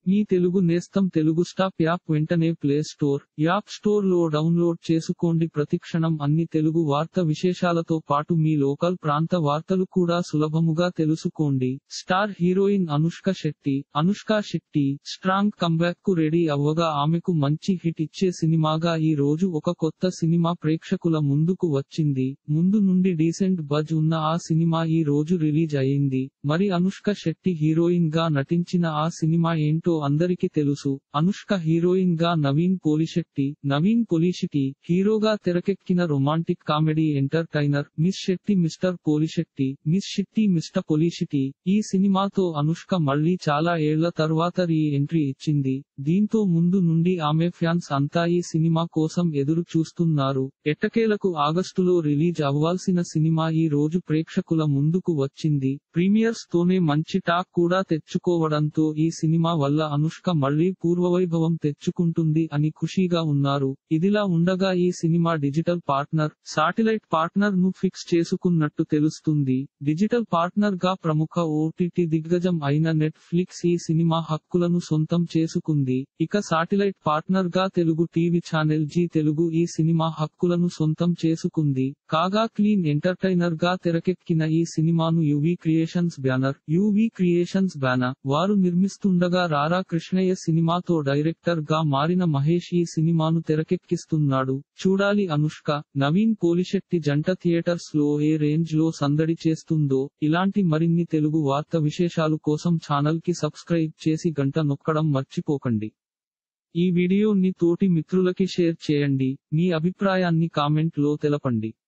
మీ తెలుగు నేస్తం Telugu stop app వెంటనే play store app store లో డౌన్లోడ్ చేసుకోండి ప్రతిక్షణం అన్ని తెలుగు వార్త విశేషాలతో పాటు మీ లోకల్ ప్రాంత వార్తలు కూడా సులభముగా తెలుసుకోండి star heroine Anushka Shetty Anushka Shetty strong comeback కు రెడీ అవ్వగా ఆమెకు మంచి హిట్ ఇచ్చే సినిమాగా ఈ రోజు ఒక కొత్త సినిమా ప్రేక్షకుల ముందుకు వచ్చింది ముందు నుండి డీసెంట్ బజ్ ఉన్న ఆ సినిమా ఈ రోజు రిలీజ్ అయింది మరి అనుష్క శెట్టి హీరోయిన్ గా నటించిన ఆ సినిమా ఏంటో అందరికీ తెలుసు అనుష్క హీరోయిన్ గా నవీన్ పోలిశెట్టి నవీన్ పొలిశెట్టి హీరోగా తెరకెక్కిన romantic comedy entertainer miss Shetty mister Polishetty miss Shetty mister Polishetty ఈ సినిమాతో అనుష్క మళ్ళీ చాలా ఏళ్ల తర్వాత రీ ఎంట్రీ ఇచ్చింది దీంతో ముందు నుండి ఆమె ఫ్యాన్స్ అంతా ఈ సినిమా కోసం ఎదురు చూస్తున్నారు ఎట్టకేలకు ఆగస్టులో రిలీజ్ అవ్వాల్సిన సినిమా ఈ రోజు ప్రేక్షకుల ముందుకు వచ్చింది ప్రీమియర్స్ తోనే మంచి టాక్ కూడా తెచ్చుకోవడంతో ఈ సినిమా వల్ల అనుష్క మళ్లీ పూర్వవైభవం తెచ్చుకుంటుంది అని ఖుషీగా ఉన్నారు ఇదిలా ఉండగా ఈ cinema digital partner satellite partner ను ఫిక్స్ చేసుకున్నట్టు తెలుస్తుంది డిజిటల్ పార్ట్నర్ గా ప్రముఖ ఓటీటీ దిగ్గజం అయిన నెట్ ఫ్లిక్స్ ఈ సినిమా హక్కులను సొంతం చేసుకుంది ఇక సాటిలైట్ పార్ట్నర్ గా తెలుగు టీవీ ఛానల్ జీ తెలుగు ఈ సినిమా హక్కులను సొంతం చేసుకుంది కాగా క్లీన్ ఎంటర్టైనర్ గా తెరకెక్కిన ఈ సినిమాను UV creations banner UV creations banner వారు నిర్మిస్తుండగా రారా కృష్ణయ్య సినిమాతో డైరెక్టర్ గా మారిన మహేష్ ఈ సినిమాను తెరకెక్కిస్తున్నాడు చూడాలి అనుష్క నవీన్ పోలిశెట్టి జంట థియేటర్స్ లో ఏ రేంజ్ లో సందడి చేస్తుందో ఇలాంటి మరిన్ని తెలుగు వార్త విశేషాలు కోసం ఛానల్ కి సబ్స్క్రైబ్ చేసి గంట నొక్కడం మర్చిపోకండి ఈ వీడియోని తోటి మిత్రులకి షేర్ చేయండి మీ అభిప్రాయాన్ని కామెంట్ లో తెలపండి